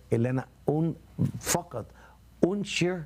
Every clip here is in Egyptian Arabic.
اللي انا أن فقط انشر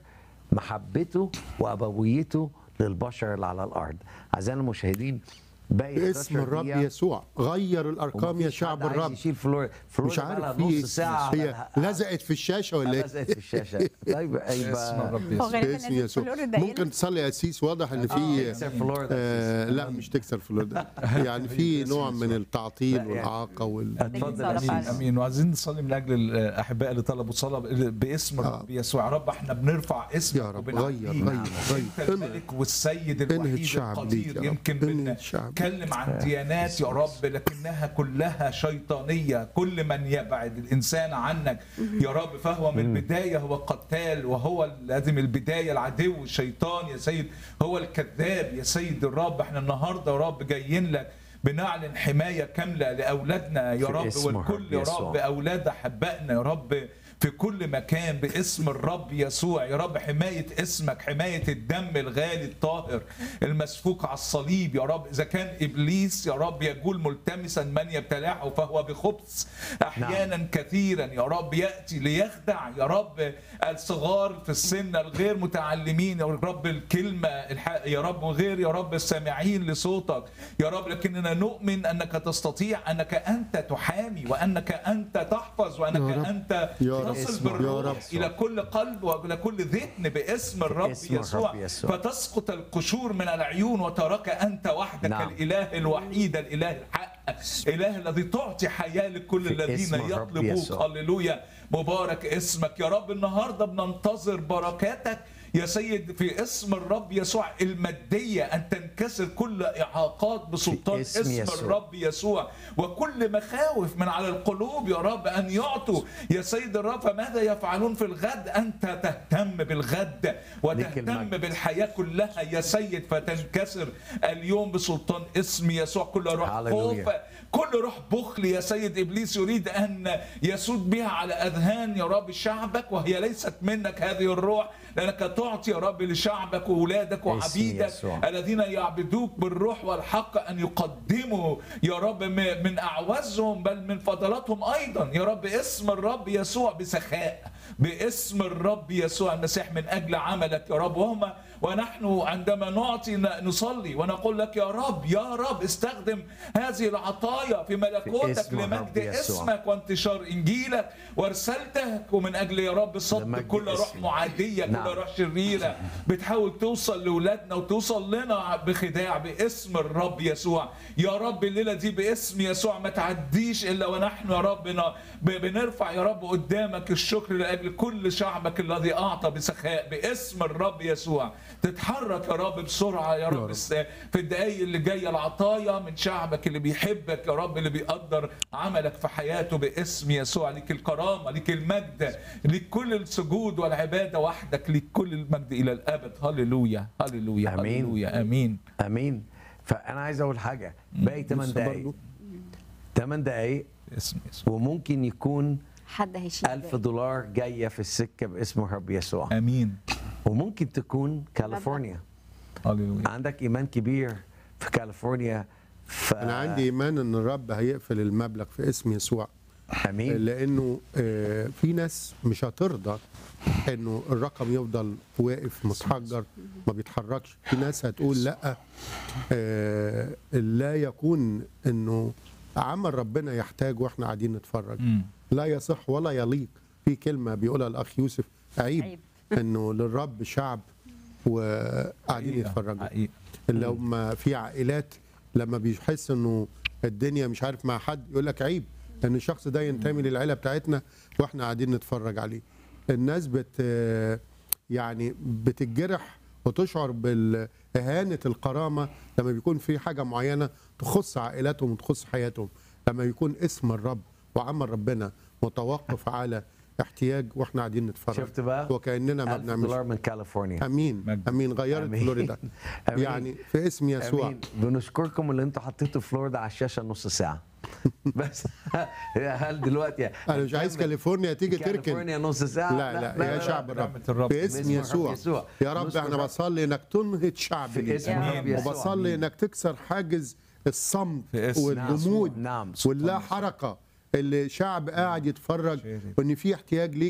محبته وابويته للبشر اللي على الارض اعزائنا المشاهدين باقي باسم 11 الرب دقيقة يسوع غير الارقام يا ومفيش شعب حد عايز الرب يشيل فلور فلور مش عارف بقالها في نص ساعه هي بقالها- لزقت في الشاشه ولا ايه لزقت في الشاشه طيب اسم يبقى الرب هو يسوع غالبا باسم يسوع الفلوريدا ممكن تصلي يا سيس واضح ان في تكسر فلوريدا آه لا مش تكسر فلوريدا يعني في نوع من التعطيل لا، يعني- والاعاقه وال اتفضل يا صلاة سيدي. فعلا. امين وعايزين نصلي من اجل الاحباء اللي طلبوا صلاه باسم الرب يسوع يا رب احنا بنرفع اسمك يا رب وبنعليك. غير غير انت غير الملك والسيد انهي الوحيد الشعب ليك القدير يا رب. يمكن انهي الشعب. بنتكلم عن ديانات يا رب لكنها كلها شيطانيه كل من يبعد الانسان عنك يا رب فهو من البدايه هو قتال وهو لازم البدايه العدو الشيطان يا سيد هو الكذاب يا سيد الرب احنا النهارده يا رب جايين لك بنعلن حمايه كامله لاولادنا يا في رب اسم والكل الرب يا يسوع. رب اولاد احبائنا يا رب في كل مكان باسم الرب يسوع يا رب حماية اسمك حماية الدم الغالي الطاهر المسفوك على الصليب يا رب إذا كان إبليس يا رب يقول ملتمسا من يبتلعه فهو بخبث أحيانا نعم. كثيرا يا رب يأتي ليخدع يا رب الصغار في السن الغير متعلمين يا رب الكلمة الح- يا رب وغير يا رب السامعين لصوتك يا رب لكننا نؤمن أنك تستطيع أنك أنت تحامي وأنك أنت تحفظ وأنك يا رب. أنت يا رب. تصل اسم الرب. بالروح يا الى كل قلب والى كل ذهن باسم الرب اسم الرب يسوع يسوع. فتسقط القشور من العيون وتراك انت وحدك نعم. الاله الوحيد الاله الحق الاله الذي تعطي حياه لكل في الذين اسم الرب يطلبوك يسوع. هللويا مبارك اسمك يا رب النهارده بننتظر بركاتك يا سيد في اسم الرب يسوع المادية أن تنكسر كل إعاقات بسلطان في اسم اسم, يسوع. الرب يسوع وكل مخاوف من على القلوب يا رب أن يعطوا يا سيد الرب فماذا يفعلون في الغد أنت تهتم بالغد وتهتم المجد. بالحياة كلها يا سيد فتنكسر اليوم بسلطان اسم يسوع كل روح هللويا. خوف كل روح بخل يا سيد ابليس يريد ان يسود بها على اذهان يا رب شعبك وهي ليست منك هذه الروح لانك تعطي يا رب لشعبك واولادك وعبيدك يسوع. الذين يعبدوك بالروح والحق ان يقدموا يا رب م- من اعوازهم بل من فضلاتهم ايضا يا رب اسم الرب يسوع بسخاء باسم الرب يسوع المسيح من اجل عملك يا رب وهم ونحن عندما نعطي ن- نصلي ونقول لك يا رب يا رب استخدم هذه العطايا في ملكوتك اسم الرب لمجد يسوع. اسمك وانتشار انجيلك ورسالتك ومن اجل يا رب صد لمجد كل روح اسمك. معاديه نعم. كل روح شريره بتحاول توصل لاولادنا وتوصل لنا بخداع باسم الرب يسوع يا رب الليله دي باسم يسوع ما تعديش الا ونحن يا رب ن- ب- بنرفع يا رب قدامك الشكر لاجل كل شعبك الذي اعطى بسخاء باسم الرب يسوع تتحرك يا رب بسرعه يا رب رب. الس- في الدقايق اللي جايه العطايا من شعبك اللي بيحبك يا رب اللي بيقدر عملك في حياته باسم يسوع ليك الكرامه ليك المجد ليك كل السجود والعباده وحدك ليك كل المجد الى الابد هللويا هللويا آمين. هللويا امين امين فانا عايز اقول حاجه باقي 8 لسه دقائق برضو. 8 دقائق اسم يسوع وممكن يكون حد هيشيل ألف دولار جاية في السكة باسم الرب يسوع امين وممكن تكون كاليفورنيا هللويا عندك إيمان كبير في كاليفورنيا ف... انا عندي ايمان ان الرب هيقفل المبلغ في اسم يسوع أمين لانه آه، في ناس مش هترضى انه الرقم يفضل واقف متحجر ما بيتحركش في ناس هتقول لا آه، لا يكون انه عمل ربنا يحتاج واحنا قاعدين نتفرج مم. لا يصح ولا يليق في كلمه بيقولها الاخ يوسف عيب, عيب. انه للرب شعب وقاعدين حقيقة، يتفرجوا حقيقة. لما في عائلات لما بيحس انه الدنيا مش عارف مع حد يقول لك عيب ان الشخص ده ينتمي للعيله بتاعتنا واحنا قاعدين نتفرج عليه الناس بت يعني بتتجرح وتشعر باهانه الكرامه لما بيكون في حاجه معينه تخص عائلاتهم وتخص حياتهم لما يكون اسم الرب وعمل ربنا متوقف على احتياج واحنا قاعدين نتفرج شفت بقى؟ وكاننا ما ألف بنعملش دولار من كاليفورنيا امين مجد. امين غيرت أمين. فلوريدا أمين. يعني في اسم يسوع أمين بنشكركم اللي انتوا حطيتوا فلوريدا على الشاشة نص ساعة بس هل دلوقتي انا مش عايز كاليفورنيا تيجي تركن كاليفورنيا نص ساعة لا لا, يا شعب الرب نعمة الرب. باسم باسم الرب يسوع يسوع. يا رب باسم احنا الرب. بصلي انك تنهض شعب في ليك. اسم آمين. الرب يسوع وبصلي انك تكسر حاجز الصمت في اسم والجمود نعم. واللا حركه الشعب قاعد يتفرج وان في احتياج ليك